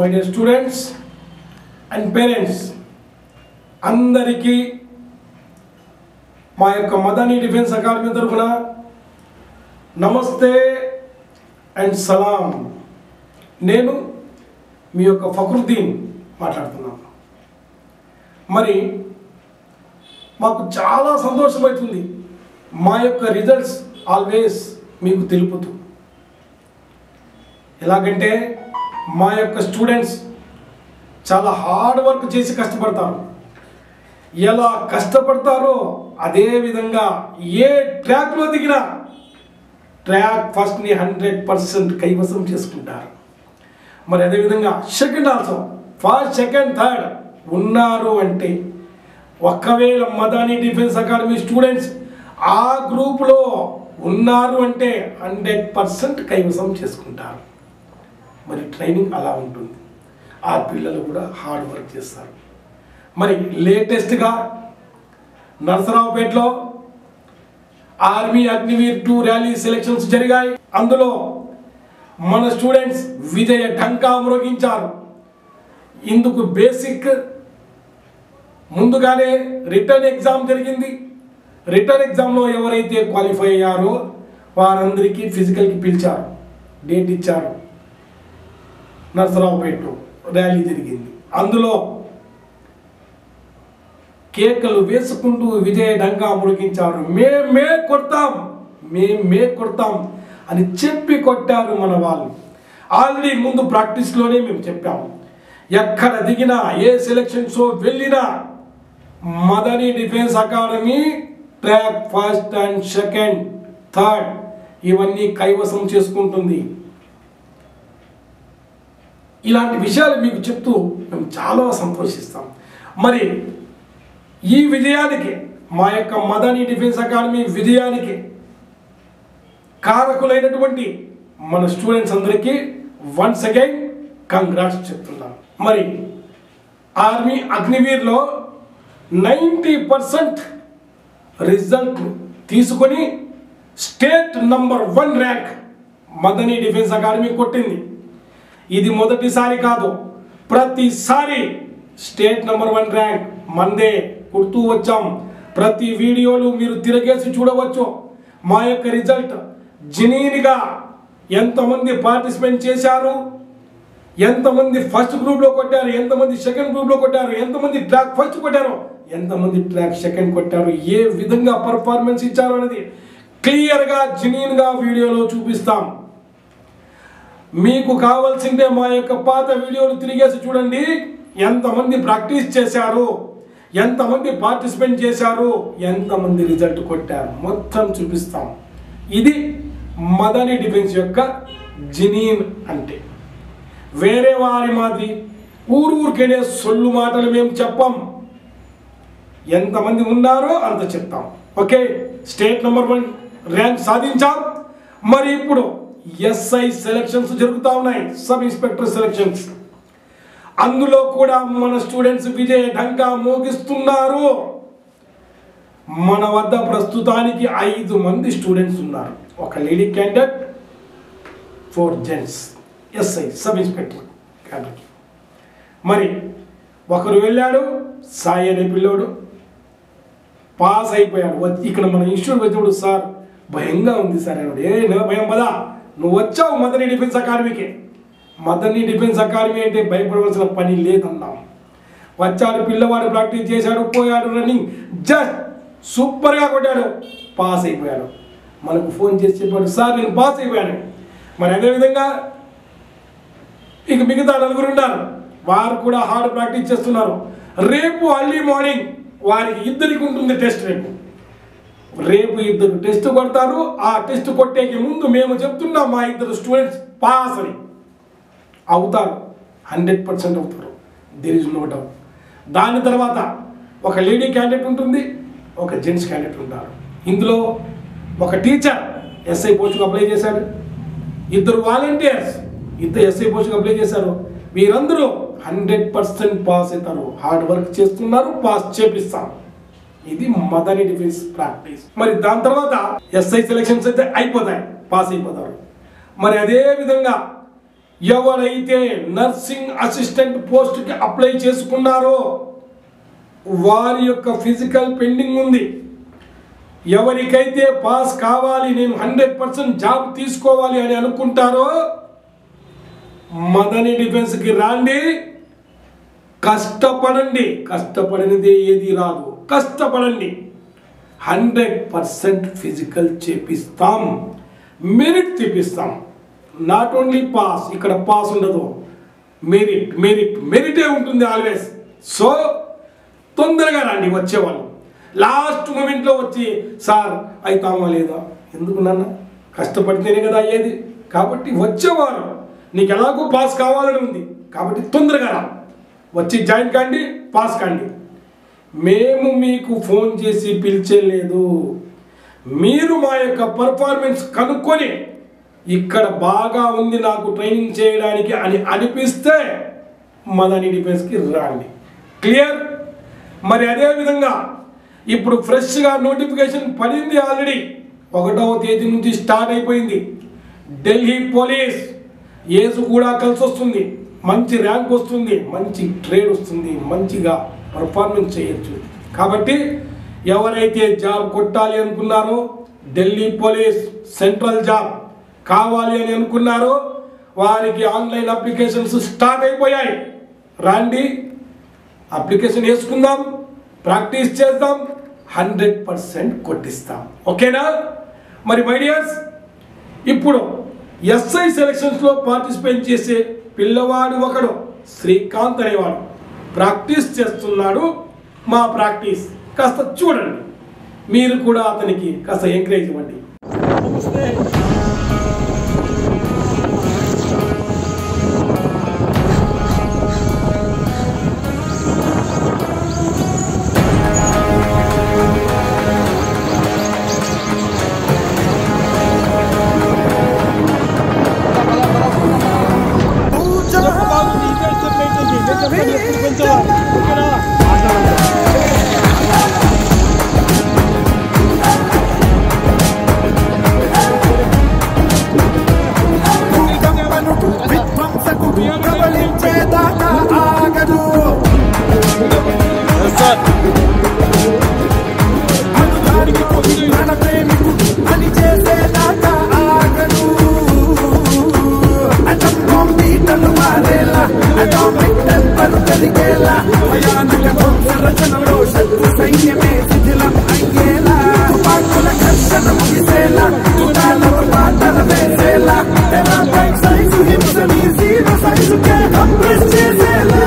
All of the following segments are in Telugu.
my dear students and parents అందరికీ మా యొక్క మదనీ డిఫెన్స్ అకాడమీ తరఫున నమస్తే అండ్ సలాం నేను మీ యొక్క ఫక్రుద్దీన్ మాట్లాడుతున్నాను మరి మాకు చాలా సంతోషమవుతుంది మా యొక్క రిజల్ట్స్ ఆల్వేస్ మీకు తెలుపుతూ ఎలాగంటే మా యొక్క స్టూడెంట్స్ చాలా హార్డ్ వర్క్ చేసి కష్టపడతారు ఎలా కష్టపడతారో అదే విధంగా ఏ ట్రాక్లో దిగినా ట్రాక్ ఫస్ట్ని హండ్రెడ్ పర్సెంట్ కైవసం చేసుకుంటారు మరి అదేవిధంగా second also first second third ఉన్నారు అంటే ఒకవేళ మదాని డిఫెన్స్ అకాడమీ స్టూడెంట్స్ ఆ గ్రూప్లో ఉన్నారు అంటే హండ్రెడ్ పర్సెంట్ కైవసం చేసుకుంటారు మరి ట్రైనింగ్ అలా ఉంటుంది ఆ పిల్లలు కూడా హార్డ్ వర్క్ చేస్తారు మరి లేటెస్ట్గా నరసరావుపేటలో army Agniveer two rally selections జరిగాయి అందులో మన స్టూడెంట్స్ విజయ ఢంకా మ్రోగించారు ఇందుకు బేసిక్ ముందుగానే రిటర్న్ ఎగ్జామ్ జరిగింది రిటర్న్ ఎగ్జామ్లో ఎవరైతే క్వాలిఫై అయ్యారో వారందరికీ ఫిజికల్కి పిలిచారు డేట్ ఇచ్చారు నరసరావుపేటలో ర్యాలీ జరిగింది అందులో కేకలు వేసుకుంటూ విజయ డంగా ముడిగించారు మే మే కొడతాం మే మే కొడతాం అని చెప్పి కొట్టారు మన వాళ్ళు ఆల్రెడీ ముందు ప్రాక్టీస్లోనే మేము చెప్పాము ఎక్కడ దిగినా ఏ సెలక్షన్ షో వెళ్ళినా Madani defence academy track first and second third ఇవన్నీ కైవసం చేసుకుంటుంది ఇలాంటి విషయాలు మీకు చెప్తూ మేము చాలా సంతోషిస్తాం మరి ఈ విజయానికి మా యొక్క మదనీ డిఫెన్స్ అకాడమీ విజయానికి కారకులైనటువంటి మన స్టూడెంట్స్ అందరికీ వన్స్ అగైన్ కంగ్రాట్స్ చెప్తున్నాను మరి ఆర్మీ అగ్నివీర్లో నైంటీ పర్సెంట్ రిజల్ట్ తీసుకొని state number one rank Madani defence academy కొట్టింది ఇది మొదటిసారి కాదు ప్రతిసారి స్టేట్ నంబర్ వన్ ర్యాంక్ మందే కొడుతూ వచ్చాం ప్రతి వీడియోలు మీరు తిరగేసి చూడవచ్చు మా యొక్క రిజల్ట్ జెన్యూన్గా ఎంతమంది పార్టిసిపేట్ చేశారు ఎంతమంది ఫస్ట్ గ్రూప్లో కొట్టారు ఎంతమంది సెకండ్ గ్రూప్లో కొట్టారు ఎంతమంది ట్రాక్ ఫస్ట్ కొట్టారు ఎంతమంది ట్రాక్ సెకండ్ కొట్టారు ఏ విధంగా పర్ఫార్మెన్స్ ఇచ్చారు అనేది క్లియర్గా జెన్యూన్గా వీడియోలో చూపిస్తాం మీకు కావాల్సిందే మా యొక్క పాత వీడియోలు తిరిగేసి చూడండి ఎంతమంది ప్రాక్టీస్ చేశారు ఎంతమంది పార్టిసిపేట్ చేశారు ఎంతమంది రిజల్ట్ కొట్టారు మొత్తం చూపిస్తాం ఇది మదనీ డిఫెన్స్ యొక్క జినీన్ అంటే వేరే వారి మాది ఊరు ఊరికేనే సొల్లు మాటలు మేము చెప్పం ఎంతమంది ఉన్నారో అంత చెప్తాం okay state number one rank సాధించాం మరి ఇప్పుడు ఎస్ఐ సెలక్షన్స్ జరుగుతూ ఉన్నాయి సబ్ ఇన్స్పెక్టర్ సెలక్షన్స్ అందులో కూడా మన స్టూడెంట్స్ విజయ ఢంకా మోగిస్తున్నారు మన వద్ద ప్రస్తుతానికి ఐదు మంది స్టూడెంట్స్ ఉన్నారు ఒక lady candidate four gents SI sub inspector candidate మరి ఒకరు వెళ్ళాడు సాయి అనే పిల్లోడు పాస్ అయిపోయాడు వచ్చి ఇక్కడ మన ఇన్స్టిట్యూట్ వచ్చినప్పుడు సార్ భయంగా ఉంది సార్ అన్నాడు ఏ నువ్వు భయం పదా నువ్వు వచ్చావు మదనీ డిఫెన్స్ అకాడమీకి మదనీ డిఫెన్స్ అకాడమీ అంటే భయపడవలసిన పని లేదన్నాం వచ్చాడు పిల్లవాడు ప్రాక్టీస్ చేశాడు పోయాడు రన్నింగ్ జస్ట్ సూపర్గా కొట్టాడు పాస్ అయిపోయాడు మనకు ఫోన్ చేసి చెప్పాడు సార్ నేను పాస్ అయిపోయాను మరి అదేవిధంగా ఇక మిగతా నలుగురు ఉన్నారు వారు కూడా హార్డ్ ప్రాక్టీస్ చేస్తున్నారు రేపు అర్లీ మార్నింగ్ వారికి ఇద్దరికి ఉంటుంది టెస్ట్ రేపు రేపు ఇద్దరు టెస్ట్ కొడతారు ఆ టెస్ట్ కొట్టేకి ముందు మేము చెప్తున్నాం మా ఇద్దరు స్టూడెంట్స్ పాస్ అని అవుతారు హండ్రెడ్ పర్సెంట్ అవుతారు దేర్ ఇస్ నో డౌట్ దాని తర్వాత ఒక లేడీ క్యాండిడేట్ ఉంటుంది ఒక జెంట్స్ క్యాండిడేట్ ఉంటారు ఇందులో ఒక టీచర్ ఎస్ఐ పోస్టుకు అప్లై చేశాడు ఇద్దరు వాలంటీర్స్ ఇద్దరు ఎస్ఐ పోస్టుకు అప్లై చేశారు వీరందరూ హండ్రెడ్ పర్సెంట్ పాస్ అవుతారు హార్డ్ వర్క్ చేస్తున్నారు పాస్ చేపిస్తాం ఇది మదనీ డిఫెన్స్ ప్రాక్టీస్ మరి దాని తర్వాత ఎస్ఐ సెలక్షన్స్ అయితే అయిపోతాయి పాస్ అయిపోతారు మరి అదే విధంగా ఎవరైతే నర్సింగ్ అసిస్టెంట్ పోస్ట్కి అప్లై చేసుకున్నారో వారి యొక్క ఫిజికల్ పెండింగ్ ఉంది ఎవరికైతే పాస్ కావాలి నేను హండ్రెడ్ పర్సెంట్ జాబ్ తీసుకోవాలి అని అనుకుంటారో మదని డిఫెన్స్కి రాండి కష్టపడండి కష్టపడినదే ఏది రాదు కష్టపడండి హండ్రెడ్ పర్సెంట్ ఫిజికల్ చేపిస్తాం మెరిట్ తెప్పిస్తాం నాట్ ఓన్లీ పాస్ ఇక్కడ పాస్ ఉండదు మెరిట్ మెరిట్ మెరిటే ఉంటుంది ఆల్వేస్ సో తొందరగా రండి వచ్చేవాళ్ళు లాస్ట్ మూమెంట్లో వచ్చి సార్ అవుతామా లేదా ఎందుకు నాన్న కష్టపడితేనే కదా అయ్యేది కాబట్టి వచ్చేవారు నీకు ఎలాగో పాస్ కావాలని ఉంది కాబట్టి తొందరగా రా వచ్చి జాయిన్ కాండి పాస్ కాండి మేము మీకు ఫోన్ చేసి పిలిచేలేదు మీరు మా యొక్క పర్ఫార్మెన్స్ కనుక్కొని ఇక్కడ బాగా ఉంది నాకు ట్రైనింగ్ చేయడానికి అని అనిపిస్తే మదని డిఫెన్స్కి రండి క్లియర్ మరి అదే విధంగా ఇప్పుడు ఫ్రెష్గా నోటిఫికేషన్ పడింది ఆల్రెడీ ఒకటవ తేదీ నుంచి స్టార్ట్ అయిపోయింది ఢిల్లీ పోలీస్ ఏజ్ కూడా కలిసి వస్తుంది మంచి ర్యాంక్ వస్తుంది మంచి ట్రేడ్ వస్తుంది మంచిగా పర్ఫార్మెన్స్ చేయొచ్చు కాబట్టి ఎవరైతే జాబ్ కొట్టాలి అనుకున్నారో ఢిల్లీ పోలీస్ సెంట్రల్ జాబ్ కావాలి అని అనుకున్నారో వారికి ఆన్లైన్ అప్లికేషన్స్ స్టార్ట్ అయిపోయాయి రండి అప్లికేషన్ వేసుకుందాం ప్రాక్టీస్ చేద్దాం హండ్రెడ్ పర్సెంట్ కొట్టిస్తాం ఓకేనా మరి మై డియర్స్ ఇప్పుడు ఎస్ఐ సెలక్షన్స్లో పార్టిసిపేట్ చేసే పిల్లవాడు ఒకడు శ్రీకాంత్ అనేవాడు ప్రాక్టీస్ చేస్తున్నాడు మా ప్రాక్టీస్ కాస్త చూడండి మీరు కూడా అతనికి కాస్త ఎంకరేజ్ ఇవ్వండి విధ్వంసకుడు ప్రబలించేదాకా ఆగదు అనుగారికుడు మన ప్రేమికుడు అని చేసేదాకా ఆగదు అటం బాంబీటలు మారేలా అటామిక్ టెంపర్ పెరిగేలా భయానక ధ్వంస రచనలో శత్రు సైన్యమే శిథిలం అయ్యేలా తుపాకుల ఘర్షణ ముగిసేలా తుటాలకు పాటల వేసేలా తెరపై సైజు హింసని జీరో సైజుకే కంప్రెస్ చేసేలా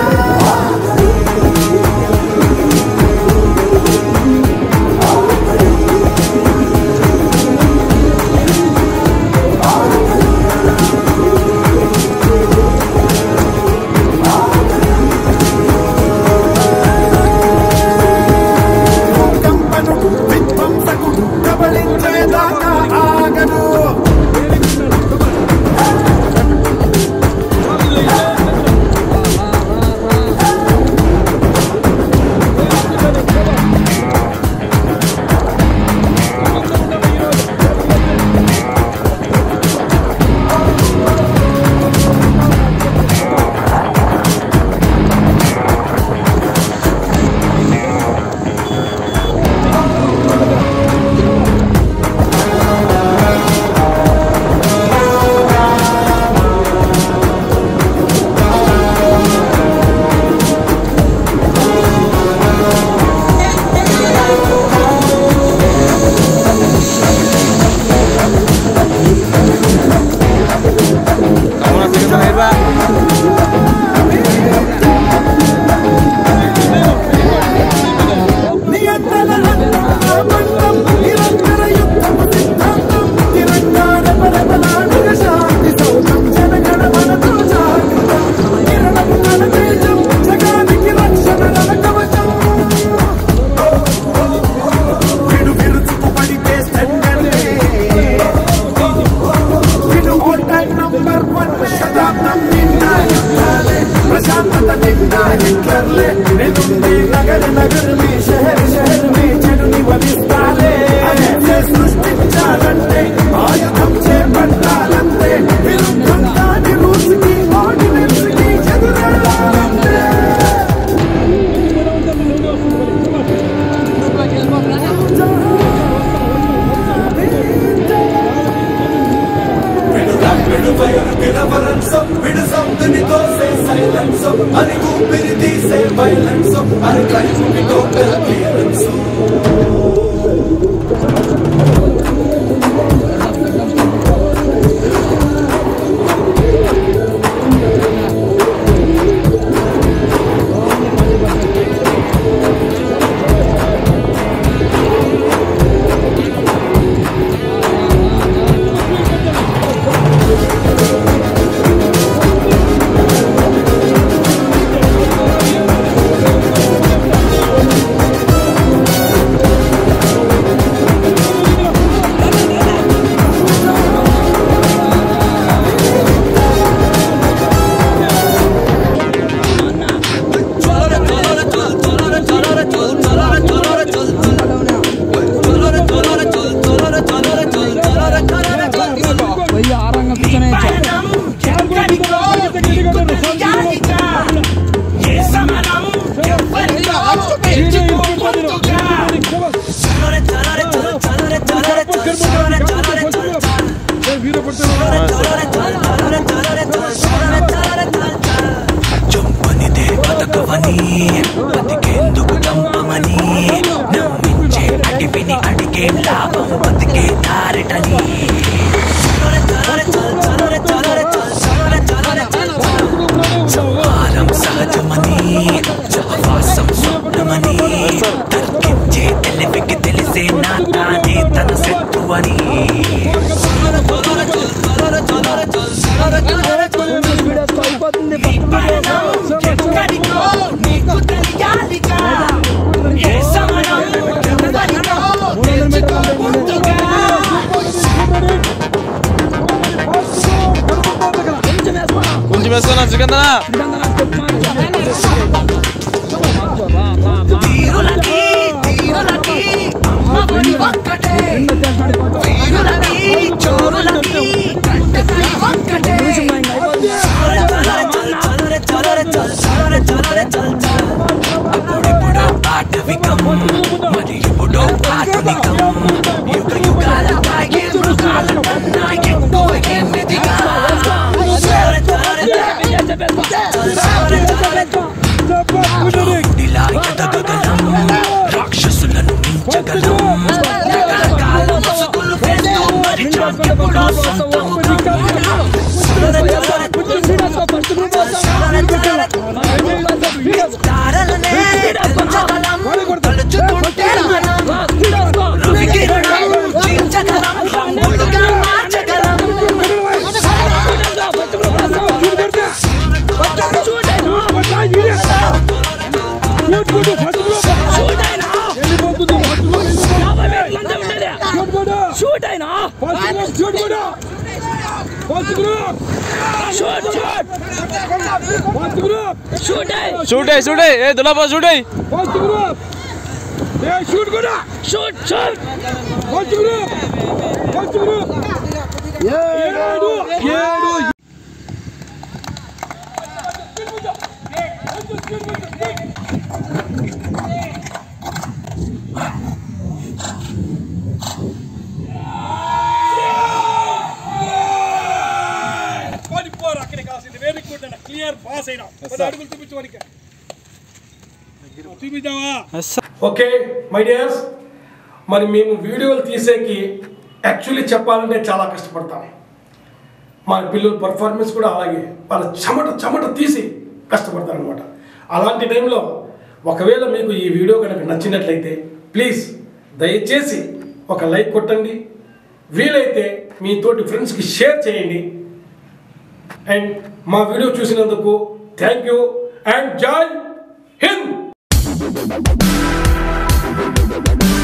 కంపనుడు విధ్వంసకుడు ప్రబలించేదాకా ఆగదు నియంత్రణ బంధం నిరంతర యుద్ధము సిద్ధాంతం తిరంగాన పరమలాడుగ శాంతి సౌధం జనగణ మనతో జాగృతం కిరణము మన తేజం జగానికి రక్షణ రణ కవచం విడు విరుచుకు పడితే స్టెండర్లే విడు ఆల్ టైమ్ నంబర్ వన్ శతాబ్దం నిండా యుద్ధాలే ప్రశాంతత నిండా హిట్లర్లే నేనుండే నగర నగర మే షహర్ షహర్ మే చెడుని వధిస్తాలే అహింసే సృష్టించాలంటే ఆయుధం చేపట్టాలంటే విరుద్ధం కాని రూసుకి అది ఊపిరి తీసే వైలెన్స్ అది క్రైమ్ కి టోటల్ క్లియరెన్స్ పోయి ఆరంగా కూర్చొని చంపనిదే బతకవని బతికేందుకు చంపమని నమ్మించే అడివిని అడిగే లాభం బతికే దారిటని సంహారం సహజమని సహవాసం స్వప్నమని తర్కించే తెలివికి తెలిసే నా తానే తన శత్రువని అయిపోతుంది కొంచెం వేసుకున్నా చికెన్ తీరులకి తీరులకి అమ్మఒడి ఒక్కటే తీరులకి చోరులకి కంటకై ఒక్కటే చలరే చలరే చలరే చలరే చలరే చల్ అప్పుడెప్పుడో ఆటవికం మరి ఇప్పుడు ఆధునికం యుగ యుగాల తాగే మృగాల కన్నా ఎక్కువ ఏమిదిగా చలరే చలరే చలరే ఇలా ఎదగగలం రాక్షసులను మించగలం రకరకాల ముసుగులు వేస్తూ మరి చాకెప్పుడో సొంతముగా తారలనే పెంచగలం తలుచుకుంటే మనం రవికిరణం చీల్చగలం రంగులుగా మార్చగలం షూట్ అయినా షూట్ అయ్యి షూట్ అయ్యి షూట్ అయ్యి ఏ దులాపా షూట్ అయ్యి షూట్ షూట్ పడిపోరు అక్కడే కాసింది వెరీ గుడ్ అన్న క్లియర్ పాస్ అయినా పది అడుగులు చూపించడానికి చూపించావా ఓకే మై డియర్స్ మరి మేము వీడియోలు తీసేకి యాక్చువల్లీ చెప్పాలంటే చాలా కష్టపడతాం మా పిల్లల పర్ఫార్మెన్స్ కూడా అలాగే వాళ్ళ చెమట చెమట తీసి కష్టపడతారు అనమాట అలాంటి టైంలో ఒకవేళ మీకు ఈ వీడియో కనుక నచ్చినట్లయితే ప్లీజ్ దయచేసి ఒక లైక్ కొట్టండి వీలైతే మీ తోటి ఫ్రెండ్స్కి షేర్ చేయండి అండ్ మా వీడియో చూసినందుకు థ్యాంక్ యూ అండ్ జై హింద్